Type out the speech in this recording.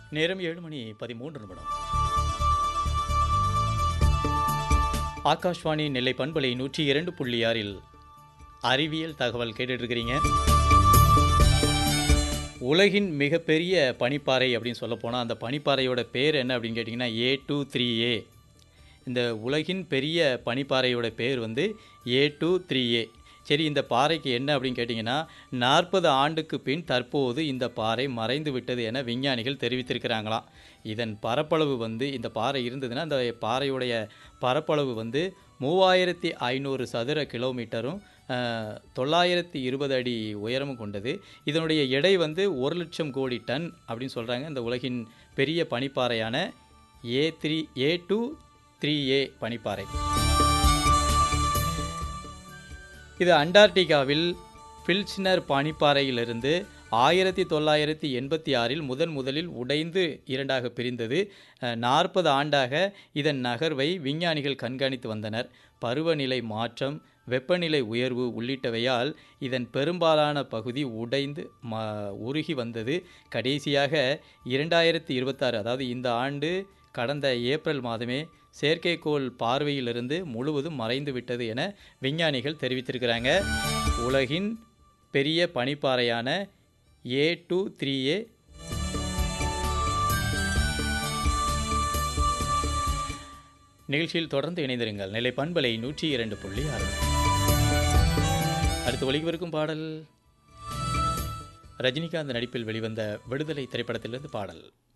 நேரம் ஏழு மணி பதிமூன்று நிமிடம் ஆகாஷ்வாணி நெல்லை பண்பலை நூற்றி இரண்டு புள்ளி ஆறில் அறிவியல் தகவல் கேட்டுட்டு இருக்கிறீங்க உலகின் மிகப்பெரிய பனிப்பாறை அப்படின்னு சொல்ல போனால் அந்த பனிப்பாறையோட பேர் என்ன அப்படின்னு கேட்டிங்கன்னா ஏ டூ த்ரீ ஏ இந்த உலகின் பெரிய பனிப்பாறையோட பேர் வந்து ஏ டூ த்ரீ ஏ சரி இந்த பாறைக்கு என்ன அப்படின்னு கேட்டிங்கன்னா நாற்பது ஆண்டுக்கு பின் தற்போது இந்த பாறை மறைந்து விட்டது என விஞ்ஞானிகள் தெரிவித்திருக்கிறாங்களாம் இதன் பரப்பளவு வந்து இந்த பாறை இருந்ததுன்னா அந்த பாறையுடைய பரப்பளவு வந்து மூவாயிரத்தி ஐநூறு சதுர கிலோமீட்டரும் அஹ், தொள்ளாயிரத்தி இருபது அடி உயரமும் கொண்டது இதனுடைய எடை வந்து ஒரு லட்சம் கோடி டன் அப்படின்னு சொல்கிறாங்க இந்த உலகின் பெரிய பனிப்பாறையான A three A two three A பனிப்பாறை இது அண்டார்டிகாவில் பில்ச்னர் பனிப்பாறையிலிருந்து ஆயிரத்தி தொள்ளாயிரத்தி எண்பத்தி ஆறில் முதன் முதலில் உடைந்து இரண்டாக பிரிந்தது நாற்பது ஆண்டாக இதன் நகர்வை விஞ்ஞானிகள் கண்காணித்து வந்தனர் பருவநிலை மாற்றம் வெப்பநிலை உயர்வு உள்ளிட்டவையால் இதன் பெரும்பாலான பகுதி உடைந்து ம உருகி வந்தது கடைசியாக இரண்டாயிரத்தி இருபத்தாறு அதாவது இந்த ஆண்டு கடந்த ஏப்ரல் மாதமே செயற்கைக்கோள் பார்வையிலிருந்து முழுவதும் மறைந்து விட்டது என விஞ்ஞானிகள் தெரிவித்திருக்கிறாங்க உலகின் பெரிய பனிப்பாறையான ஏ டூ த்ரீ ஏ நிகழ்ச்சியில் தொடர்ந்து இணைந்திருங்கள் நிலை பண்பலை நூற்றி இரண்டு புள்ளி ஆறு அடுத்து ஒலிக்கவிருக்கும் பாடல் ரஜினிகாந்த் நடிப்பில் வெளிவந்த விடுதலை திரைப்படத்திலிருந்து பாடல்